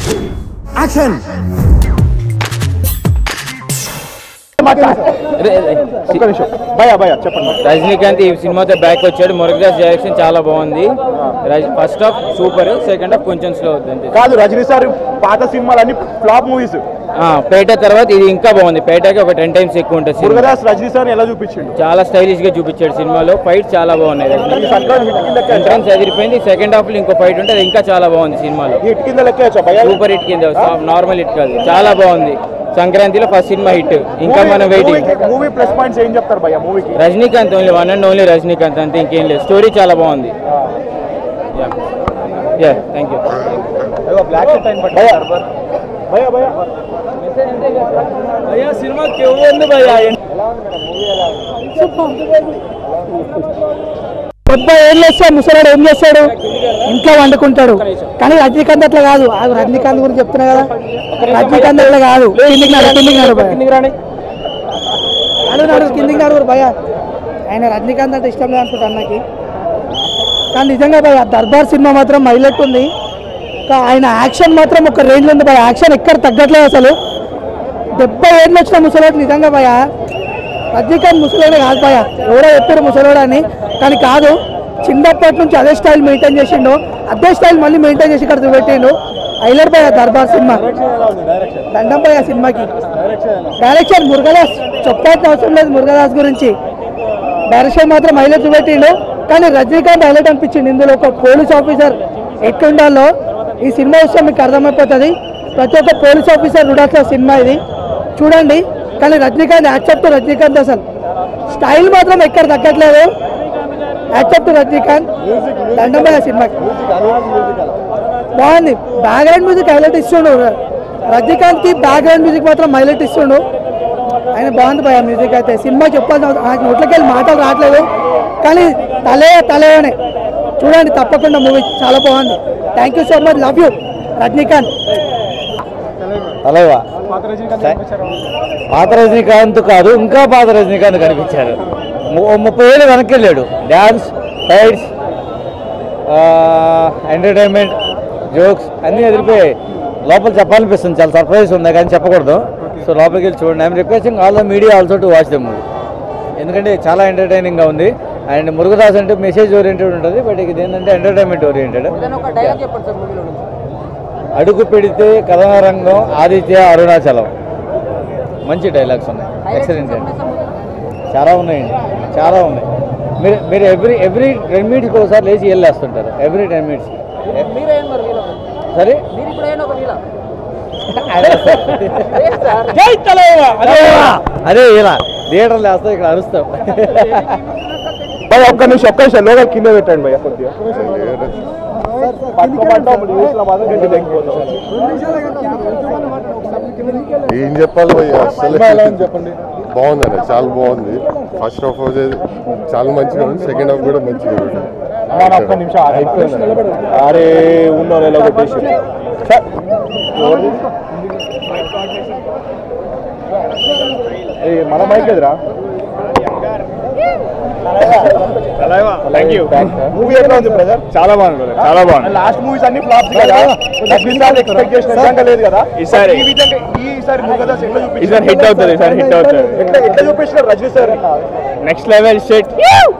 Action ఒక్క నిమిషం భయ భయ చెప్పండి రజనీకాంత్ ఈ సినిమాతో బ్యాక్ వచ్చాడు మురుగదాస్ డైరెక్షన్ చాలా బాగుంది first half super second half కొంచెం స్లో అవుతుంది కాదు రజనీ సార్ పాత సినిమాలు అన్ని ఫ్లాప్ మూవీస్ పేట తర్వాత ఇది ఇంకా బాగుంది పేటకి ఒక టెన్ టైమ్స్ ఎక్కువ ఉంటుంది సినిమా మురుగదాస్ రజనీ సార్ ఎలా చూపించిండు చాలా స్టైలిష్ గా చూపించాడు సినిమాలో ఫైట్ చాలా బాగున్నాయి ఈ సంక్రాంతి హిట్ కింద లెక్క ఎంట్రన్స్ ఎదిరిపోయింది సెకండ్ హాఫ్ లో ఇంకో ఫైట్ ఉంటే అది ఇంకా చాలా బాగుంది సినిమాలో హిట్ కింద లెక్క భయ సూపర్ హిట్ కింద నార్మల్ హిట్ కాదు చాలా బాగుంది సంక్రాంతిలో ఫస్ట్ సినిమా హిట్ ఇంకా మనం వెయిటింగ్ మూవీ ప్లస్ పాయింట్స్ ఏం చెప్తారు భయ మూవీకి Rajinikanth only one and only Rajinikanth అంతే ఇంకేం లేదు స్టోరీ చాలా బాగుంది యా థ్యాంక్ యూ బ్లాక్ భయ భయ భయ సినిమా ఉంది భయ్యా డెబ్బై ఏళ్ళు వస్తే ముసలాడు ఏం చేస్తాడు ఇంట్లో వండుకుంటాడు కానీ రజనీకాంత్ అట్లా కాదు ఆ రజనీకాంత్ గురించి చెప్తున్నా కదా రజనీకాంత్ అట్లా కాదు కిందికి నాడు కిందికి నాడు భయ నాడు నాడు కిందికి నాడు భయ ఆయన రజనీకాంత్ అంటే ఇష్టం లేదు అనుకుంటా అన్నకి కానీ నిజంగా భయ దర్బార్ సినిమా మాత్రం హైలైట్ ఉంది ఇంకా ఆయన యాక్షన్ మాత్రం ఒక రేంజ్లో ఉంది భయ యాక్షన్ ఎక్కడ తగ్గట్లేదు అసలు డెబ్బై ఏళ్ళు వచ్చిన ముసలోడు నిజంగా భయ రజనీకాంత్ ముసలోడే కాదు భయ ఎవరో చెప్పారు ముసలోడు అని కానీ కాదు చిన్నప్పటి నుంచి అదే స్టైల్ మెయింటైన్ చేసిండు అదే స్టైల్ మళ్ళీ మెయింటైన్ చేసి ఇక్కడ చూపెట్టిండు హైలైట్ భయ దర్బార్ సినిమా దండం భయ సినిమాకి డైరెక్షన్ మురుగదాస్ చెప్పాల్సిన అవసరం లేదు మురుగదాస్ గురించి డైరెక్షన్ మాత్రం హైలైట్ చూపెట్టిండు కానీ రజనీకాంత్ హైలైట్ అనిపించింది ఇందులో ఒక పోలీస్ ఆఫీసర్ ఎట్లుండాలో ఈ సినిమా విషయం మీకు అర్థమైపోతుంది ప్రతి ఒక్క పోలీస్ ఆఫీసర్ ఉండాల్సిన సినిమా ఇది చూడండి కానీ రజనీకాంత్ యాక్సెప్ట్ రజనీకాంత్ అసలు స్టైల్ మాత్రం ఎక్కడ తగ్గట్లేదు యాక్సెప్ట్ రజనీకాంత్ దండమైన సినిమాకి బాగుంది బ్యాక్గ్రౌండ్ మ్యూజిక్ హైలైట్ ఇస్తుండు రజనీకాంత్ కి బ్యాక్గ్రౌండ్ మ్యూజిక్ మాత్రం హైలైట్ ఇస్తుండు ఆయన బాగుంది భయ మ్యూజిక్ అయితే సినిమా చెప్పాల్సిన అవసరం- నాకు నోట్లకి వెళ్ళి మాటలు రావట్లేదు కానీ తలే తలేనే చూడండి తప్పకుండా మూవీ చాలా బాగుంది thank you so much love you Rajinikanth Thalaiva పాత రజనీకాంత్ కాదు ఇంకా పాత రజనీకాంత్ కనిపించారు ము- ఓ ముప్పై ఏళ్ళు వెనక్కి వెళ్ళాడు డ్యాన్స్ ఫైట్స్ ఎంటర్టైన్మెంట్ జోక్స్ అన్నీ ఎదిరిపోయాయి లోపల చెప్పాలనిపిస్తుంది చాలా సర్ప్రైజ్ ఉంది కానీ చెప్పకూడదు సో లోపలికి వెళ్ళి చూడండి I'm requesting all the media also to watch the movie ఎందుకంటే చాలా ఎంటర్టైనింగ్గా ఉంది అండ్ మురుగదాస్ అంటే మెసేజ్ ఓరియంటెడ్ ఉంటుంది బట్ ఇది ఏంటంటే ఎంటర్టైన్మెంట్ ఓరియంటెడ్ అడుగు పెడితే కథనారంగం ఆదిత్య అరుణాచలం మంచి డైలాగ్స్ ఉన్నాయి ఎక్సలెంట్ అండి చాలా ఉన్నాయండి చాలా ఉన్నాయి మీరు మీరు ఎవ్రీ ఎవ్రీ టెన్ మినిట్స్కి ఒకసారి లేచి వెళ్ళేస్తుంటారు ఎవ్రీ టెన్ మినిట్స్ సరే అదే ఇలా థియేటర్లు వేస్తాం ఇక్కడ అరుస్తాం భయ ఒక్క నిమిషం ఒక్క నిమిషం లోగా కింద పెట్టండి భయ కొద్దిగా పట్టుకోమంటాం న్యూస్లో మాత్రం గట్టి తగ్గిపోతాం ఏం చెప్పాలి భయ్య అసలు చెప్పండి బాగుందండి చాలా బాగుంది ఫస్ట్ హాఫ్ చాలా మంచిగా ఉంది సెకండ్ హాఫ్ కూడా మంచిగా ఉంది అన్న, ఒక్క నిమిషం అయిపోయింది అరే ఉన్న నెల కొట్టేసి సార్, ఏ మన మైక్ ఎదురా థ్యాంక్ యూ మూవీ ఎట్లా ఉంది బ్రదర్ చాలా బాగుంది చాలా బాగుంది లాస్ట్ మూవీస్ అన్ని ఫ్లాప్స్ కదా ఈసారి ఎక్స్పెక్ట్ చేసిన విధంగా లేదు కదా ఈసారి ఈ విధంగా ఈసారి ముగదాస్ ఎట్లా చూపించారు ఈసారి హిట్ అవుతుంది ఈసారి హిట్ అవుతుంది ఎట్లా ఎట్లా చూపించారు రజనీ సార్ నెక్స్ట్ లెవెల్ షెట్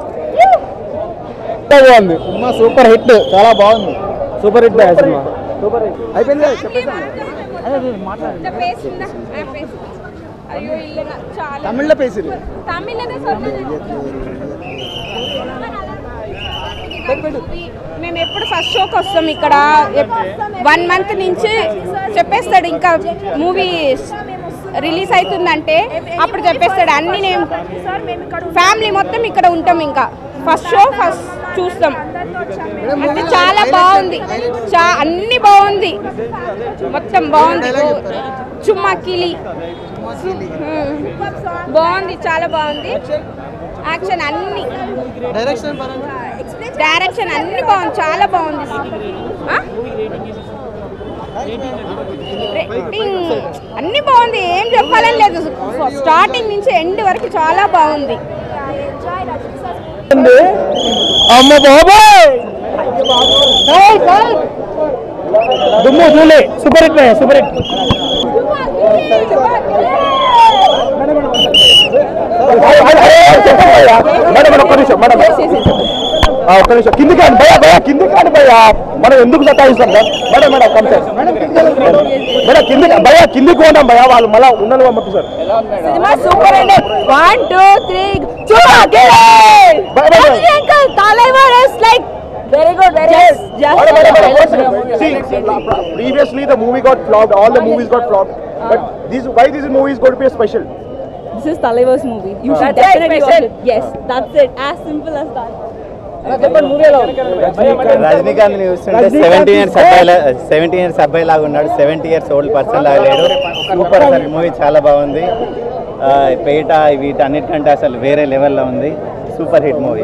బాగుంది సినిమా సూపర్ హిట్ చాలా బాగుంది సూపర్ హిట్ సినిమా అయిపోయింది కదా చెప్పేసాను అయ్యో ఇల్లు చాలా తమిళ్లో పేసిరు తమిళనే మేము ఎప్పుడు ఫస్ట్ షోకి వస్తాం ఇక్కడ వన్ మంత్ నుంచి చెప్పేస్తాడు ఇంకా మూవీ రిలీజ్ అవుతుందంటే అప్పుడు చెప్పేస్తాడు అన్ని నేను ఫ్యామిలీ మొత్తం ఇక్కడ ఉంటాం ఇంకా ఫస్ట్ షో ఫస్ట్ చూస్తాం అంటే చాలా బాగుంది చా అన్ని బాగుంది మొత్తం బాగుంది చుమ్మా కిలి హ్మ్. బాగుంది చాలా బాగుంది యాక్షన్ అన్ని డైరెక్షన్ అన్ని బాగుంది చాలా బాగుంది ఆ? రేటింగ్ అన్ని బాగుంది ఏం చెప్పాలని లేదు స్టార్టింగ్ నుంచి ఎండ్ వరకు చాలా బాగుంది అమ్మ బాబాయ్ దుమ్ము చూలే super hit super hit madam madam ఒక్క నిమిషం మేడం ఆ, ఒక్క నిమిషం కింది కాండి భయ భయ కింది కాండి భయ మనం ఎందుకు సతాయిస్తాం sir madam madam come sir madam కింది భయ కిందికి పోండి భయ వాళ్ళు మళ్ళీ ఉన్నది పంపకు సార్ సినిమా సూపర్ అండి one two three Bye, bye, bye. Uncle Thalaivar is like very good very Madam, madam, madam, See, previously the movie got flopped, all the movies got flopped. But this, why this movie is going to be a special? This is Talaivar's movie. You should That's right, definitely special. watch it. Yes, that's it. As simple as that. Rajinikanth చూస్తుంటే seventy years అబ్బాయి seventy years అబ్బాయి లాగా ఉన్నాడు seventy years old person లాగా లేడు super అసలు movie చాలా బాగుంది ఆ, పేట వీటన్నిటికంటే అసలు వేరే లెవెల్లో ఉంది సూపర్ హిట్ మూవీ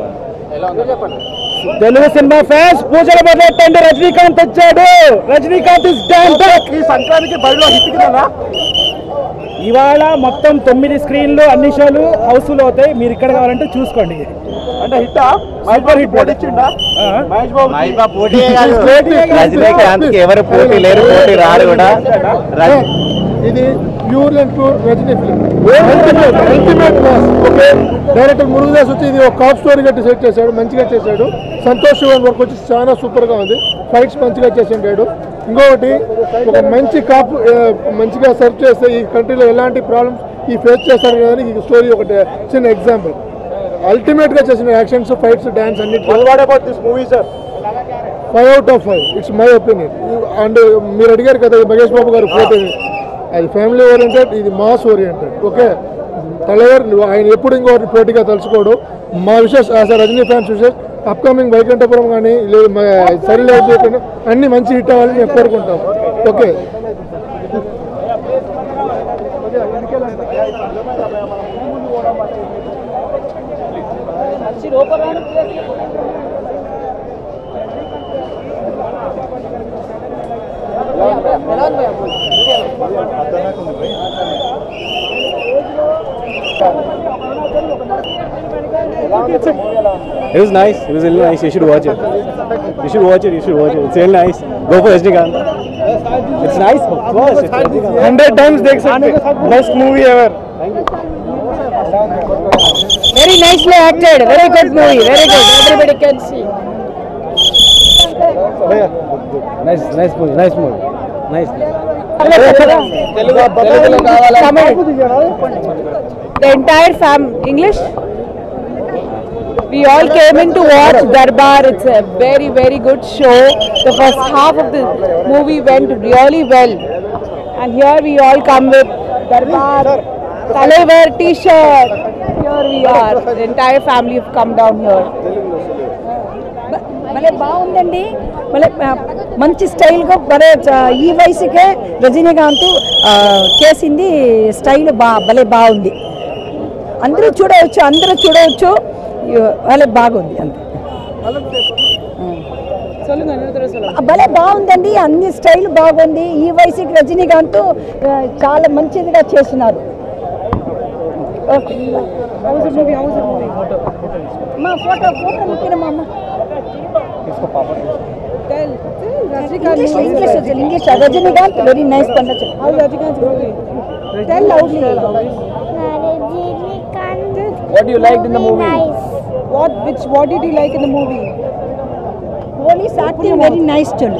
తెలుగు సినిమా ఫ్యాన్స్ పూజలు మొదలెట్టండి రజనీకాంత్ వచ్చాడు రజనీకాంత్ ఇస్ ఈ సంక్రాంతికి బరిలో హిట్ కింద ఇవాళ మొత్తం తొమ్మిది స్క్రీన్లు అన్ని షోలు హౌస్ఫుల్ అవుతాయి మీరు ఇక్కడ కావాలంటే చూసుకోండి అంటే హిట్ సూపర్ హిట్ పోటీ ఇచ్చిండా మహేష్ బాబు మహిళ పోటీ రజనీకాంత్ కి ఎవరు పోటీ లేరు పోటీ రారు కూడా రజ- ఇది pure and pure Rajini film ultimate mass okay director Murugadoss వచ్చి ఇది ఒక కాప్ స్టోరీ గట్టి సెట్ చేశాడు మంచిగా చేశాడు సంతోష్ శివన్ వర్క్ వచ్చి చాలా సూపర్ గా ఉంది ఫైట్స్ మంచిగా చేసిండాడు ఇంకొకటి ఒక మంచి కాప్ ఆ, మంచిగా సర్వ్ చేస్తే ఈ కంట్రీలో ఎలాంటి ప్రాబ్లమ్స్ ఈ ఫేస్ చేస్తారు కదా ఈ స్టోరీ ఒకటి చిన్న ఎగ్జాంపుల్ అల్టిమేట్ గా చేసిన యాక్షన్స్ ఫైట్స్ డాన్స్ అన్నిటి what about this movie sir five out of five it's my opinion and మీరు అడిగారు కదా ఈ మహేష్ బాబు గారు ఫోటో అది ఫ్యామిలీ ఓరియంటెడ్ ఇది మాస్ ఓరియంటెడ్ ఓకే తలవర్ ఆయన ఎప్పుడు ఇంకోటి పోటీగా తలుచుకోడు మా wishes as Rajini fans wishes upcoming Vaikunthapuram కానీ లేదు సరిలేదు అన్ని మంచి హిట్ అవ్వాలని నేను కోరుకుంటాం okay It was nice. It was really nice. You should watch it. You should watch it. You should watch it. It's really nice. Go for Rajnikant. It's nice. Watch it. Hundred times దేख सकते best movie ever very nicely acted very good movie very good everybody can see Nice, nice movie. Nice movie. Nice. The entire fam English. We all came in to watch Darbar. It's a very, very good show. The first half of the movie went really well. And here we all come with Darbar, Talaivar t-shirt. Here we are. The entire family have come down here. భలే బాగుందండి భలే ఆ, మంచి స్టైల్గా భలే ఆ, ఈ వయసుకే రజనీకాంత్ ఆ, చేసింది స్టైల్ బా భలే బాగుంది అందరూ చూడవచ్చు అందరూ చూడవచ్చు ఇ- భలే బాగుంది అంతే భలే బాగుందండి అన్ని స్టైల్ బాగుంది ఈ వయసుకి రజనీకాంత్ ఆ, చాలా మంచిదిగా చేస్తున్నారు ఓకే మా ఫోటో ఫోటో ముఖ్యమా అమ్మ ఇంగ్లీష్ ఇంగ్లీష్ వచ్చి ఇంగ్లీష్ రజనీకాంత్ వెరీ నైస్ పండ tell loudly What you liked in the movie? What which what did you like in the movie? Police acting very nice cholu.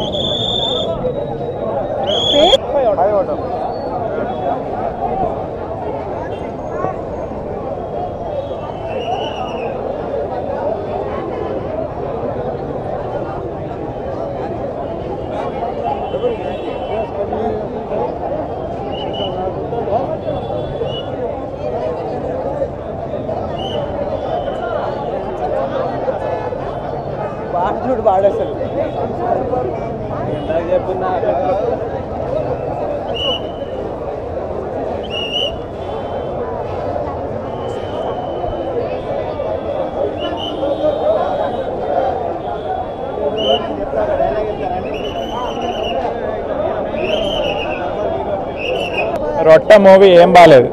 చూడు పాడేస్తాడు రొట్టె మూవీ ఏం బాగాలేదు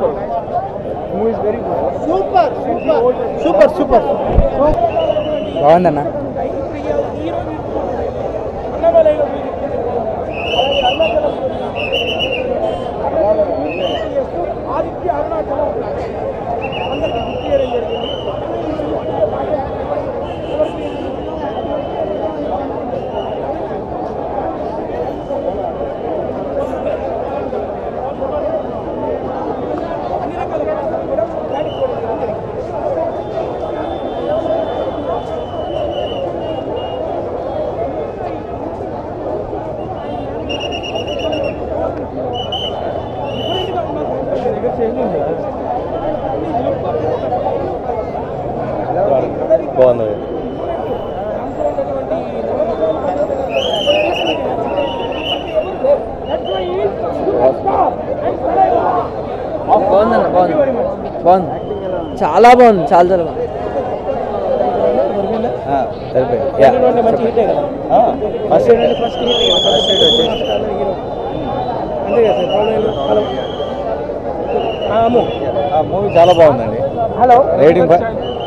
super super బాగుందన్న బాగుంది బాగుంది చాలా బాగుంది చాలా చాలా బాగుంది ఫస్ట్ ఫస్ట్ మూవీ చాలా బాగుందండి హలో రేటింగ్